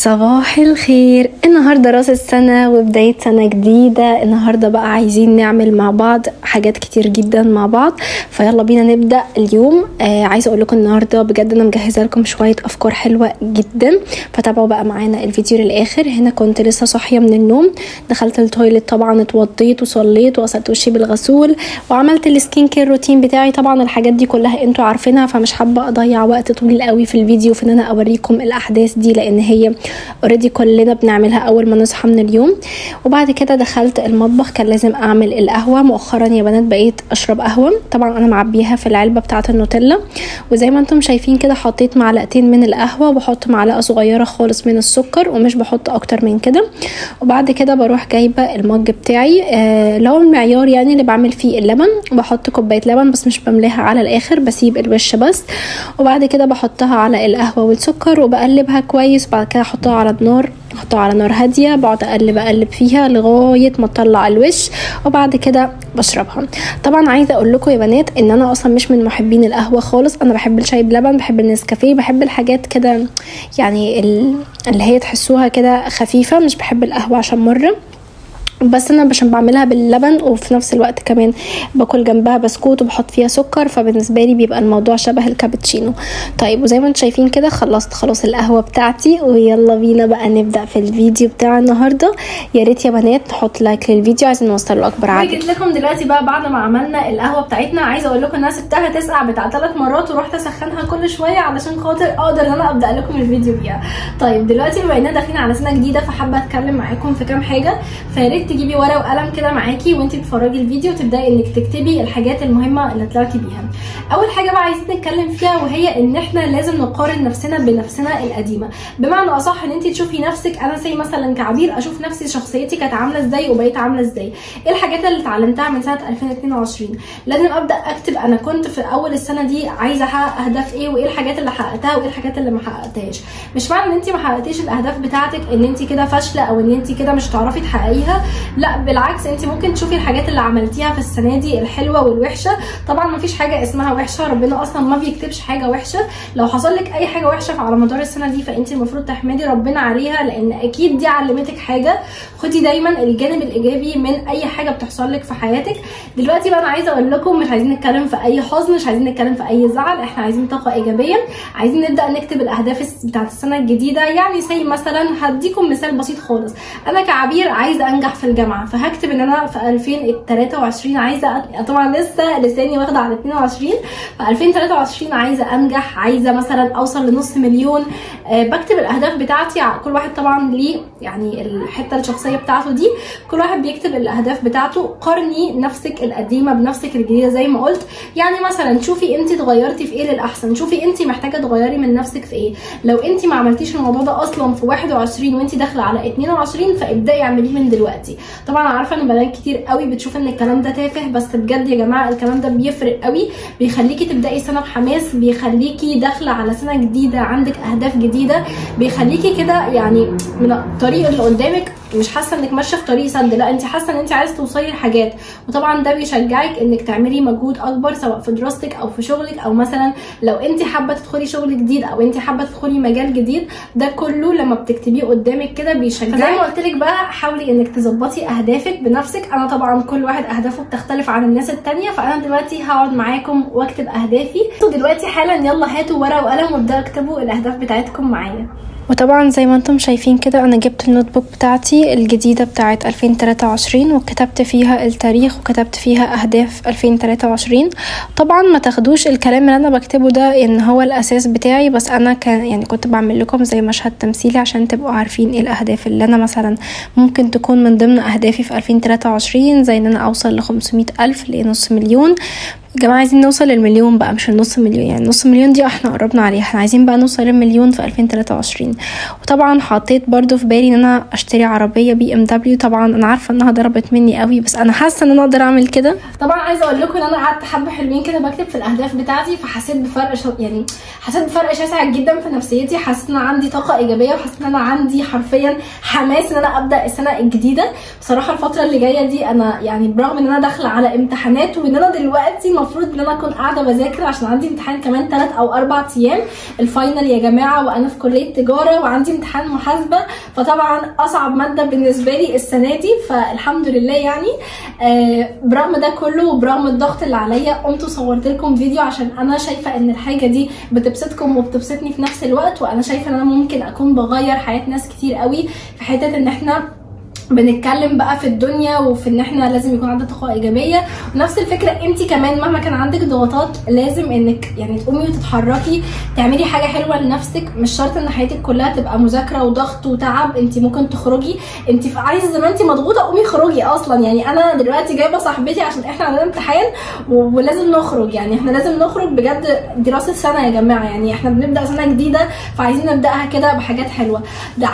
صباح الخير النهارده راس السنة وبداية سنة جديدة النهارده بقى عايزين نعمل مع بعض حاجات كتير جدا مع بعض فيلا بينا نبدأ اليوم آه عايزة اقول لكم النهارده بجد انا مجهزة لكم شوية افكار حلوة جدا فتابعوا بقى معانا الفيديو للاخر هنا كنت لسه صاحية من النوم دخلت التويليت طبعا اتوضيت وصليت وغسلت وشي بالغسول وعملت السكين كير روتين بتاعي طبعا الحاجات دي كلها انتوا عارفينها فمش حابة اضيع وقت طويل قوي في الفيديو في ان انا اوريكم الاحداث دي لان هي اوريدي كلنا بنعملها اول ما نصحى من اليوم وبعد كده دخلت المطبخ كان لازم اعمل القهوه مؤخرا يا بنات بقيت اشرب قهوه طبعا انا معبيها في العلبه بتاعه النوتيلا وزي ما انتم شايفين كده حطيت معلقتين من القهوه وبحط معلقه صغيره خالص من السكر ومش بحط اكتر من كده وبعد كده بروح جايبه المج بتاعي آه اللي هو المعيار يعني اللي بعمل فيه اللبن بحط كوبايه لبن بس مش بملاها على الاخر بسيب الوش بس وبعد كده بحطها على القهوه والسكر وبقلبها كويس وبعد كده احطها على النار احطها على نار هاديه بقعد اقلب اقلب فيها لغايه ما تطلع الوش وبعد كده بشربها طبعا عايزه اقول لكم يا بنات ان انا اصلا مش من محبين القهوه خالص انا بحب الشاي بلبن بحب النسكافيه بحب الحاجات كده يعني اللي هي تحسوها كده خفيفه مش بحب القهوه عشان مره بس انا عشان بعملها باللبن وفي نفس الوقت كمان باكل جنبها بسكوت وبحط فيها سكر فبالنسبه لي بيبقى الموضوع شبه الكابتشينو طيب وزي ما انتم شايفين كده خلصت خلاص القهوه بتاعتي ويلا بينا بقى نبدا في الفيديو بتاع النهارده يا ريت يا بنات نحط لايك للفيديو عايزين نوصل لاكبر عدد جيت لكم دلوقتي بقى بعد ما عملنا القهوه بتاعتنا عايزه اقول لكم ان انا سبتها تسقع بتاع ثلاث مرات ورحت اسخنها كل شويه علشان خاطر اقدر ان انا ابدا لكم الفيديو بيها طيب دلوقتي بما اننا داخلين على سنه جديده فحابه اتكلم معاكم في كام حاجه فيا ريت تجيبي ورقه وقلم كده معاكي وانت بتتفرجي الفيديو تبداي انك تكتبي الحاجات المهمه اللي طلعتي بيها اول حاجه بقى عايزين نتكلم فيها وهي ان احنا لازم نقارن نفسنا بنفسنا القديمه بمعنى اصح ان انت تشوفي نفسك انا زي مثلا كعبير اشوف نفسي شخصيتي كانت عامله ازاي وبقيت عامله ازاي ايه الحاجات اللي اتعلمتها من سنه 2022 لازم ابدا اكتب انا كنت في اول السنه دي عايزه احقق اهداف ايه وايه الحاجات اللي حققتها وايه الحاجات اللي ما حققتهاش مش معنى ان انت ما حققتيش الاهداف بتاعتك ان انت كده فاشله او ان انت كده مش هتعرفي تحققيها لا بالعكس انت ممكن تشوفي الحاجات اللي عملتيها في السنه دي الحلوه والوحشه طبعا ما فيش حاجه اسمها وحشه ربنا اصلا ما بيكتبش حاجه وحشه لو حصل لك اي حاجه وحشه على مدار السنه دي فانت المفروض تحمدي ربنا عليها لان اكيد دي علمتك حاجه خدي دايما الجانب الايجابي من اي حاجه بتحصل لك في حياتك دلوقتي بقى انا عايزه اقول لكم مش عايزين نتكلم في اي حزن مش عايزين نتكلم في اي زعل احنا عايزين طاقه ايجابيه عايزين نبدا نكتب الاهداف بتاعت السنه الجديده يعني زي مثلا هديكم مثال بسيط خالص انا كعبير عايزه انجح في الجامعه فهكتب ان انا في 2023 عايزه طبعا لسه لساني واخده على 22 في 2023 عايزه انجح عايزه مثلا اوصل لنص مليون أه بكتب الاهداف بتاعتي كل واحد طبعا ليه يعني الحته الشخصيه بتاعته دي كل واحد بيكتب الاهداف بتاعته قارني نفسك القديمه بنفسك الجديده زي ما قلت يعني مثلا شوفي انت اتغيرتي في ايه للاحسن شوفي انت محتاجه تغيري من نفسك في ايه لو انت ما عملتيش الموضوع ده اصلا في 21 وانت داخله على 22 فابداي اعمليه من دلوقتي طبعا عارفه ان بنات كتير قوي بتشوف ان الكلام ده تافه بس بجد يا جماعه الكلام ده بيفرق قوي بيخليكي تبداي سنه بحماس بيخليكي داخله على سنه جديده عندك اهداف جديده بيخليكي كده يعني من الطريق اللي قدامك مش حاسه انك ماشيه في طريق سد لا انت حاسه ان انت عايزه توصلي لحاجات وطبعا ده بيشجعك انك تعملي مجهود اكبر سواء في دراستك او في شغلك او مثلا لو انت حابه تدخلي شغل جديد او انت حابه تدخلي مجال جديد ده كله لما بتكتبيه قدامك كده بيشجعك زي ما قلت لك بقى حاولي انك تظبطي اهدافك بنفسك انا طبعا كل واحد اهدافه بتختلف عن الناس التانية فانا دلوقتي هقعد معاكم واكتب اهدافي دلوقتي حالا يلا هاتوا ورقه وقلم وابداوا اكتبوا الاهداف بتاعتكم معايا وطبعا زي ما انتم شايفين كده انا جبت النوت بوك بتاعتي الجديدة بتاعة 2023 وكتبت فيها التاريخ وكتبت فيها اهداف 2023 طبعا ما تاخدوش الكلام اللي انا بكتبه ده ان هو الاساس بتاعي بس انا كان يعني كنت بعمل لكم زي مشهد تمثيلي عشان تبقوا عارفين ايه الاهداف اللي انا مثلا ممكن تكون من ضمن اهدافي في 2023 زي ان انا اوصل ل 500 الف لنص مليون يا جماعه عايزين نوصل للمليون بقى مش النص مليون يعني نص مليون دي احنا قربنا عليها احنا عايزين بقى نوصل للمليون في 2023 وطبعا حطيت برضو في بالي ان انا اشتري عربيه بي ام دبليو طبعا انا عارفه انها ضربت مني قوي بس انا حاسه ان انا اقدر اعمل كده طبعا عايزه اقول لكم ان انا قعدت حبه حلوين كده بكتب في الاهداف بتاعتي فحسيت بفرق شو يعني حسيت بفرق شاسع جدا في نفسيتي حسيت ان انا عندي طاقه ايجابيه وحسيت ان انا عندي حرفيا حماس ان انا ابدا السنه الجديده بصراحه الفتره اللي جايه دي انا يعني برغم ان انا داخله على امتحانات وان انا دلوقتي المفروض ان انا اكون قاعده بذاكر عشان عندي امتحان كمان 3 او 4 ايام الفاينل يا جماعه وانا في كليه تجاره وعندي امتحان محاسبه فطبعا اصعب ماده بالنسبه لي السنه دي فالحمد لله يعني آه برغم ده كله وبرغم الضغط اللي عليا قمت وصورت لكم فيديو عشان انا شايفه ان الحاجه دي بتبسطكم وبتبسطني في نفس الوقت وانا شايفه ان انا ممكن اكون بغير حياه ناس كتير قوي في حته ان احنا بنتكلم بقى في الدنيا وفي ان احنا لازم يكون عندنا طاقه ايجابيه ونفس الفكره انت كمان مهما كان عندك ضغوطات لازم انك يعني تقومي وتتحركي تعملي حاجه حلوه لنفسك مش شرط ان حياتك كلها تبقى مذاكره وضغط وتعب انت ممكن تخرجي انت عايزه زي ما انت مضغوطه قومي خرجي اصلا يعني انا دلوقتي جايبه صاحبتي عشان احنا عندنا امتحان ولازم نخرج يعني احنا لازم نخرج بجد دراسه سنه يا جماعه يعني احنا بنبدا سنه جديده فعايزين نبداها كده بحاجات حلوه ده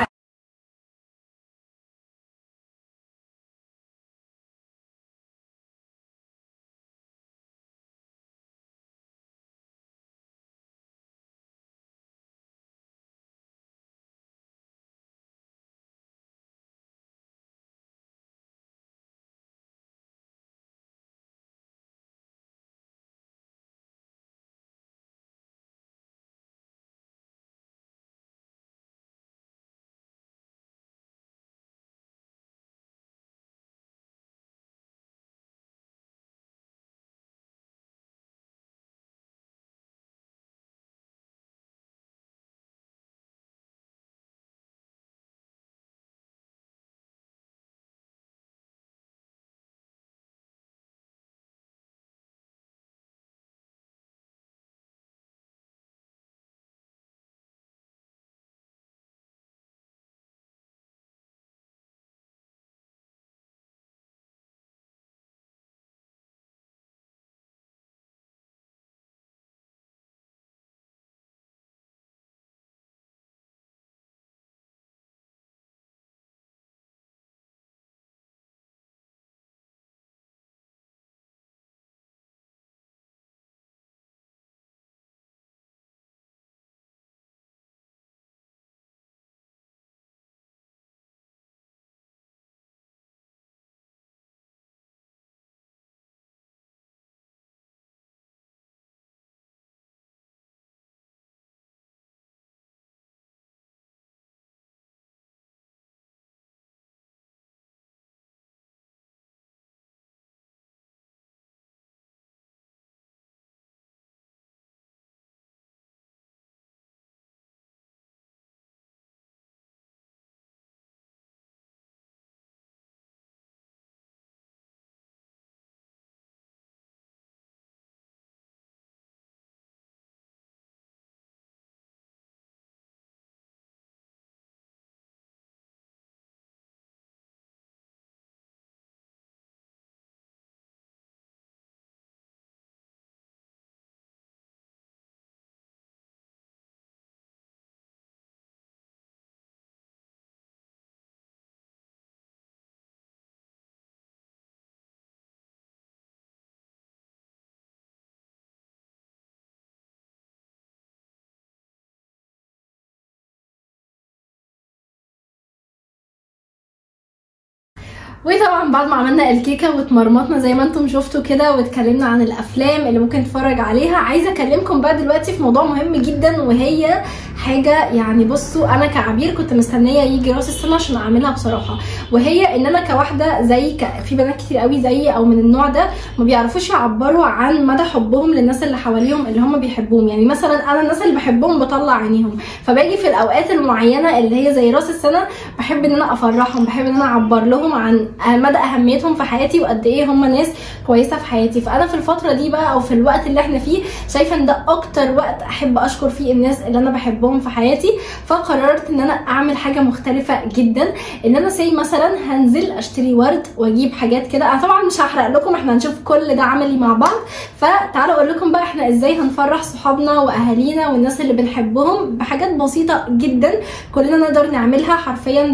وطبعا بعد ما عملنا الكيكه واتمرمطنا زي ما انتم شفتوا كده واتكلمنا عن الافلام اللي ممكن تتفرج عليها عايزه اكلمكم بقى دلوقتي في موضوع مهم جدا وهي حاجه يعني بصوا انا كعبير كنت مستنيه يجي راس السنه عشان اعملها بصراحه وهي ان انا كواحده زي ك... في بنات كتير قوي زيي او من النوع ده ما بيعرفوش يعبروا عن مدى حبهم للناس اللي حواليهم اللي هم بيحبوهم يعني مثلا انا الناس اللي بحبهم بطلع عينيهم فباجي في الاوقات المعينه اللي هي زي راس السنه بحب ان انا افرحهم بحب ان انا اعبر لهم عن مدى اهميتهم في حياتي وقد ايه هم ناس كويسه في حياتي فانا في الفتره دي بقى او في الوقت اللي احنا فيه شايفه ان ده اكتر وقت احب اشكر فيه الناس اللي انا بحبهم في حياتي فقررت ان انا اعمل حاجه مختلفه جدا ان انا سي مثلا هنزل اشتري ورد واجيب حاجات كده انا طبعا مش هحرق لكم احنا هنشوف كل ده عملي مع بعض فتعالوا اقول لكم بقى احنا ازاي هنفرح صحابنا واهالينا والناس اللي بنحبهم بحاجات بسيطه جدا كلنا نقدر نعملها حرفيا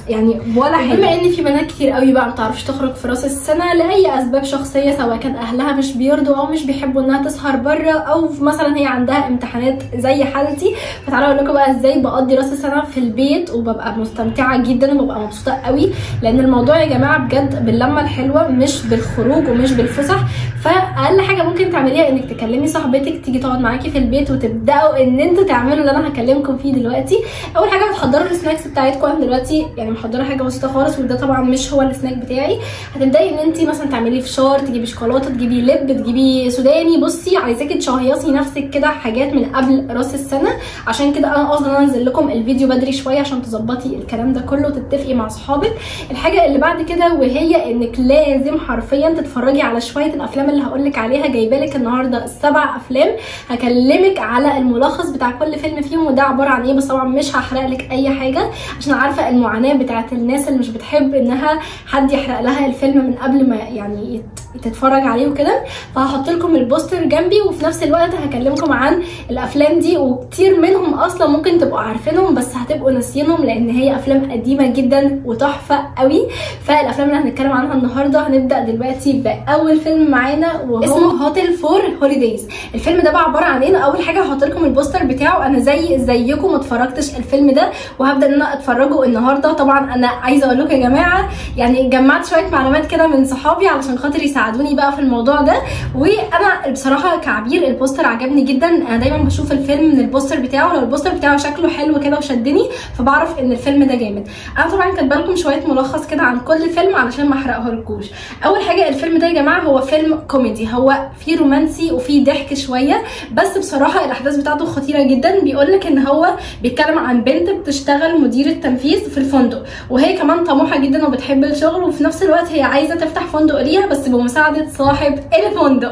يعني ولا حاجه بما ان في بنات كتير قوي بقى ما بتعرفش تخرج في راس السنه لاي اسباب شخصيه سواء كان اهلها مش بيرضوا او مش بيحبوا انها تسهر بره او مثلا هي عندها امتحانات زي حالتي فتعالوا اقول لكم بقى ازاي بقضي راس السنه في البيت وببقى مستمتعه جدا وببقى مبسوطه قوي لان الموضوع يا جماعه بجد باللمه الحلوه مش بالخروج ومش بالفسح فاقل حاجه ممكن تعمليها انك تكلمي صاحبتك تيجي تقعد معاكي في البيت وتبداوا ان انتوا تعملوا اللي انا هكلمكم فيه دلوقتي اول حاجه بتحضروا السناكس بتاعتكم انا دلوقتي يعني محضره حاجه بسيطه خالص وده طبعا مش هو السناك بتاعي هتبداي ان انت مثلا تعملي فشار تجيبي شوكولاته تجيبي لب تجيبي سوداني بصي عايزاكي تشهيصي نفسك كده حاجات من قبل راس السنه عشان كده انا قصدي ان انا انزل لكم الفيديو بدري شويه عشان تظبطي الكلام ده كله وتتفقي مع صحابك الحاجه اللي بعد كده وهي انك لازم حرفيا تتفرجي على شويه الافلام اللي هقول لك عليها جايبه لك النهارده السبع افلام هكلمك على الملخص بتاع كل فيلم فيهم وده عباره عن ايه بس طبعا مش هحرق لك اي حاجه عشان عارفه المعاناه بتاعت الناس اللي مش بتحب انها حد يحرق لها الفيلم من قبل ما يعني يت- تتفرج عليه وكده فهحط لكم البوستر جنبي وفي نفس الوقت هكلمكم عن الافلام دي وكتير منهم اصلا ممكن تبقوا عارفينهم بس هتبقوا ناسيينهم لان هي افلام قديمه جدا وتحفه قوي فالافلام اللي هنتكلم عنها النهارده هنبدا دلوقتي باول فيلم معانا وهو اسمه هوتيل فور هوليديز الفيلم ده بقى عباره عن ايه أنا اول حاجه هحط لكم البوستر بتاعه انا زي زيكم ما اتفرجتش الفيلم ده وهبدا ان انا اتفرجه النهارده طبعا انا عايزه اقول لكم يا جماعه يعني جمعت شويه معلومات كده من صحابي علشان خاطر يساعدوني بقى في الموضوع ده وانا بصراحه كعبير البوستر عجبني جدا انا دايما بشوف الفيلم من البوستر بتاعه لو البوستر بتاعه شكله حلو كده وشدني فبعرف ان الفيلم ده جامد انا طبعا كاتبه لكم شويه ملخص كده عن كل فيلم علشان ما احرقهولكوش اول حاجه الفيلم ده يا جماعه هو فيلم كوميدي هو فيه رومانسي وفيه ضحك شويه بس بصراحه الاحداث بتاعته خطيره جدا بيقول لك ان هو بيتكلم عن بنت بتشتغل مديره تنفيذ في الفندق وهي كمان طموحه جدا وبتحب الشغل وفي نفس الوقت هي عايزه تفتح فندق ليها بس بمساعده صاحب الفندق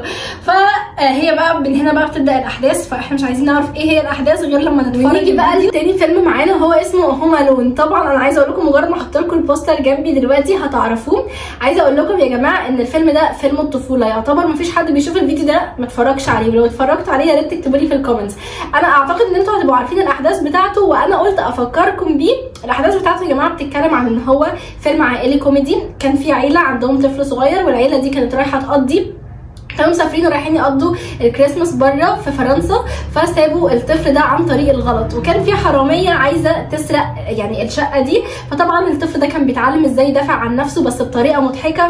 فهي بقى من هنا بقى بتبدا الاحداث فاحنا مش عايزين نعرف ايه هي الاحداث غير لما نتفرج ونيجي بقى لتاني فيلم معانا هو اسمه هوم الون طبعا انا عايزه اقول لكم مجرد ما احط لكم البوستر جنبي دلوقتي هتعرفوه عايزه اقول لكم يا جماعه ان الفيلم ده فيلم الطفوله يعتبر مفيش حد بيشوف الفيديو ده ما اتفرجش عليه ولو اتفرجتوا عليه يا ريت تكتبوا لي في الكومنتس انا اعتقد ان انتوا هتبقوا عارفين الاحداث بتاعته وانا قلت افكركم بيه الاحداث بتاعته يا جماعه بتتكلم عن ان هو فيلم عائلي كوميدي كان في عيله عندهم طفل صغير والعيله دي كانت رايحه تقضي كانوا مسافرين ورايحين يقضوا الكريسماس بره في فرنسا فسابوا الطفل ده عن طريق الغلط وكان في حراميه عايزه تسرق يعني الشقه دي فطبعا الطفل ده كان بيتعلم ازاي يدافع عن نفسه بس بطريقه مضحكه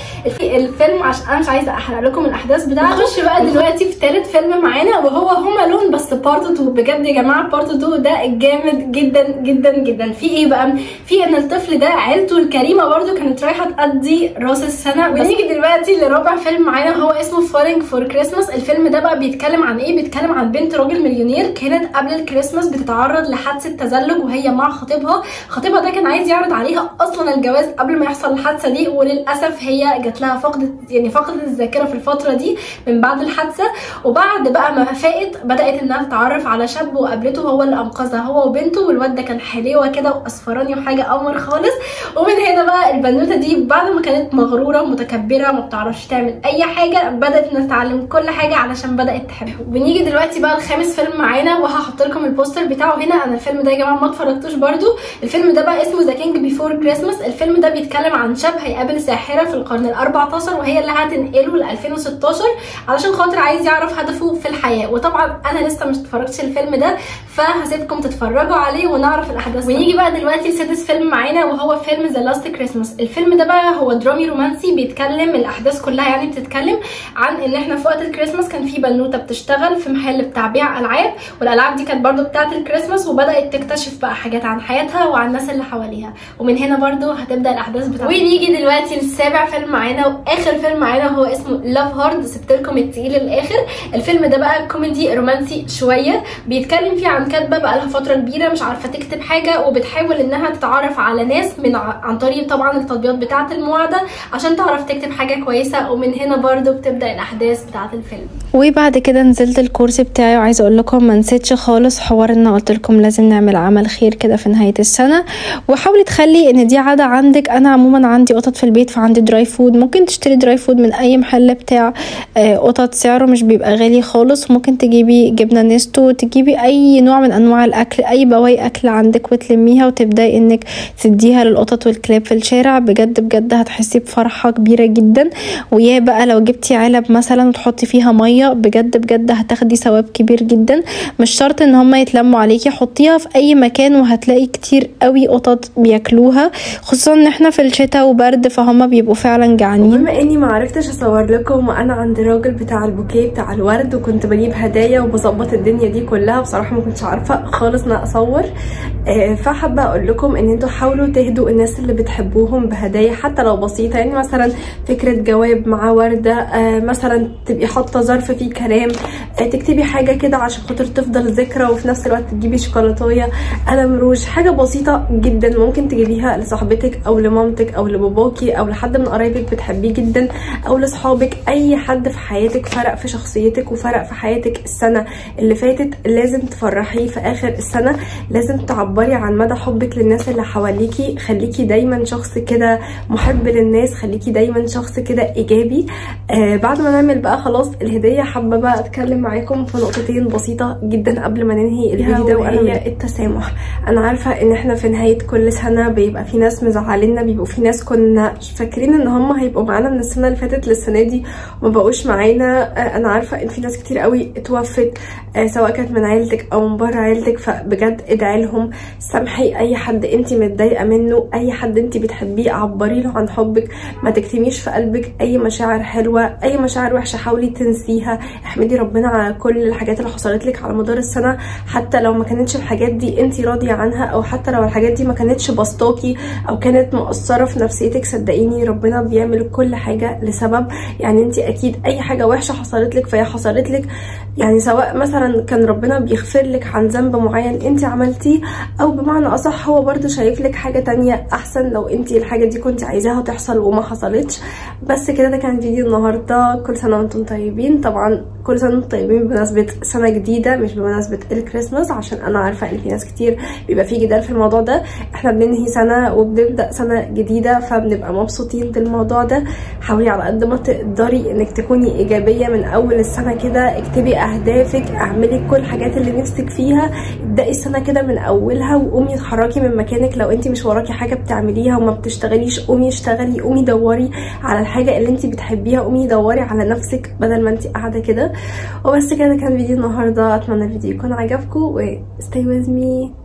فالفيلم عشان انا مش عايزه احرق لكم الاحداث بتاعته نخش بقى دلوقتي في ثالث فيلم معانا وهو هوم الون بس بارت 2 بجد يا جماعه بارت 2 ده جامد جدا جدا جدا في ايه بقى في ان الطفل ده عيلته الكريمه برده كانت رايحه تقضي راس السنه ونيجي دلوقتي لرابع فيلم معانا هو اسمه فالينج فور كريسماس الفيلم ده بقى بيتكلم عن ايه بيتكلم عن بنت راجل مليونير كانت قبل الكريسماس بتتعرض لحادثه تزلج وهي مع خطيبها خطيبها ده كان عايز يعرض عليها اصلا الجواز قبل ما يحصل الحادثه دي وللاسف هي جات لها فقدت يعني فقدت الذاكره في الفتره دي من بعد الحادثه وبعد بقى ما فاقت بدات انها تتعرف على شاب وقابلته هو اللي انقذها هو وبنته والواد ده كان حليوه كده واصفراني وحاجه قمر خالص ومن هنا بقى البنوته دي بعد ما كانت مغروره ومتكبره ما بتعرفش تعمل اي حاجه بدات انها تتعلم كل حاجه علشان بدات تحبه بنيجي دلوقتي بقى الخامس فيلم معانا وهحط لكم البوستر بتاعه هنا انا الفيلم ده يا جماعه ما اتفرجتوش برده الفيلم ده بقى اسمه ذا كينج بيفور كريسماس الفيلم ده بيتكلم عن شاب هيقابل ساحره في القرن ال 14 وهي اللي هتنقله ل 2016 علشان خاطر عايز يعرف هدفه في الحياه وطبعا انا لسه مش اتفرجتش الفيلم ده فهسيبكم تتفرجوا عليه ونعرف الاحداث ونيجي بقى دلوقتي لسادس فيلم معانا وهو فيلم ذا لاست كريسماس الفيلم ده بقى هو درامي رومانسي بيتكلم الاحداث كلها يعني بتتكلم عن ان احنا في وقت الكريسماس كان في بنوته بتشتغل في محل بتاع بيع العاب والالعاب دي كانت برده بتاعه الكريسماس وبدات تكتشف بقى حاجات عن حياتها وعن الناس اللي حواليها ومن هنا برده هتبدا الاحداث بتاعتها ونيجي دلوقتي للسابع فيلم معانا واخر فيلم معانا هو اسمه لاف هارد سبت لكم التقيل للاخر الفيلم ده بقى كوميدي رومانسي شويه بيتكلم فيه عن كاتبه بقى لها فتره كبيره مش عارفه تكتب حاجه وبتحاول انها تتعرف على ناس من ع- عن طريق طبعا التطبيقات بتاعه المواعده عشان تعرف تكتب حاجه كويسه ومن هنا برده بتبدا ونبدا الاحداث بتاعه الفيلم وبعد كده نزلت الكورس بتاعي وعايزه اقول لكم ما نسيتش خالص حوار ان قلت لكم لازم نعمل عمل خير كده في نهايه السنه وحاولي تخلي ان دي عاده عندك انا عموما عندي قطط في البيت فعندي دراي فود ممكن تشتري دراي فود من اي محل بتاع قطط سعره مش بيبقى غالي خالص وممكن تجيبي جبنه نستو تجيبي اي نوع من انواع الاكل اي بواقي اكل عندك وتلميها وتبداي انك تديها للقطط والكلاب في الشارع بجد بجد هتحسي بفرحه كبيره جدا ويا بقى لو جبتي علب مثلا وتحطي فيها ميه بجد بجد هتاخدي ثواب كبير جدا مش شرط ان هم يتلموا عليكي حطيها في اي مكان وهتلاقي كتير قوي قطط بياكلوها خصوصا ان احنا في الشتاء وبرد فهم بيبقوا فعلا جعانين بما اني ما عرفتش اصور لكم وانا عند الراجل بتاع البوكيه بتاع الورد وكنت بجيب هدايا وبظبط الدنيا دي كلها بصراحه ما كنتش عارفه خالص ان اصور آه فحابه اقول لكم ان انتوا حاولوا تهدوا الناس اللي بتحبوهم بهدايا حتى لو بسيطه يعني مثلا فكره جواب مع ورده آه مثلا تبقي حاطه ظرف فيه كلام آه تكتبي حاجه كده عشان خاطر تفضل ذكرى وفي نفس الوقت تجيبي شوكولاتايه قلم روج حاجه بسيطه جدا ممكن تجيبيها لصاحبتك او لمامتك او لباباكي او لحد من قرايبك بتحبيه جدا او لاصحابك اي حد في حياتك فرق في شخصيتك وفرق في حياتك السنه اللي فاتت لازم تفرحيه في اخر السنه لازم تعبري عن مدى حبك للناس اللي حواليكي خليكي دايما شخص كده محب للناس خليكي دايما شخص كده ايجابي آه بعد ما نعمل بقى خلاص الهديه حابه بقى اتكلم معاكم في نقطتين بسيطه جدا قبل ما ننهي الفيديو ده وهي التسامح انا عارفه ان احنا في نهايه كل سنه بيبقى في ناس مزعلينا بيبقوا في ناس كنا فاكرين ان هم هيبقوا معانا من السنه اللي فاتت للسنه دي وما بقوش معانا آه انا عارفه ان في ناس كتير قوي اتوفت آه سواء كانت من عيلتك او من بره عيلتك فبجد ادعي لهم سامحي اي حد انت متضايقه منه اي حد انت بتحبيه عبري له عن حبك ما تكتميش في قلبك اي مشاعر حلوه اي مشاعر وحشه حاولي تنسيها احمدي ربنا على كل الحاجات اللي حصلت لك على مدار السنه حتى لو ما كانتش الحاجات دي انت راضيه عنها او حتى لو الحاجات دي ما كانتش بسطاكي او كانت مؤثره في نفسيتك صدقيني ربنا بيعمل كل حاجه لسبب يعني انت اكيد اي حاجه وحشه حصلت لك فهي حصلت لك يعني سواء مثلا كان ربنا بيغفر لك عن ذنب معين انت عملتيه او بمعنى اصح هو برضو شايف لك حاجه تانية احسن لو انت الحاجه دي كنت عايزاها تحصل وما حصلتش بس كده ده كان فيديو النهارده كل سنه وانتم طيبين طبعا كل سنه وانتم طيبين بمناسبه سنه جديده مش بمناسبه الكريسماس عشان انا عارفه ان في ناس كتير بيبقى في جدال في الموضوع ده احنا بننهي سنه وبنبدا سنه جديده فبنبقى مبسوطين بالموضوع ده حاولي على قد ما تقدري انك تكوني ايجابيه من اول السنه كده اكتبي اهدافك اعملي كل الحاجات اللي نفسك فيها ابداي السنه كده من اولها وقومي اتحركي من مكانك لو انت مش وراكي حاجه بتعمليها وما بتشتغليش قومي اشتغلي قومي دوري على الحاجه اللي انت بتحبيها قومي دوري على نفسك بدل ما انت قاعده كده وبس كده كان فيديو النهارده اتمنى الفيديو يكون عجبكم و stay with me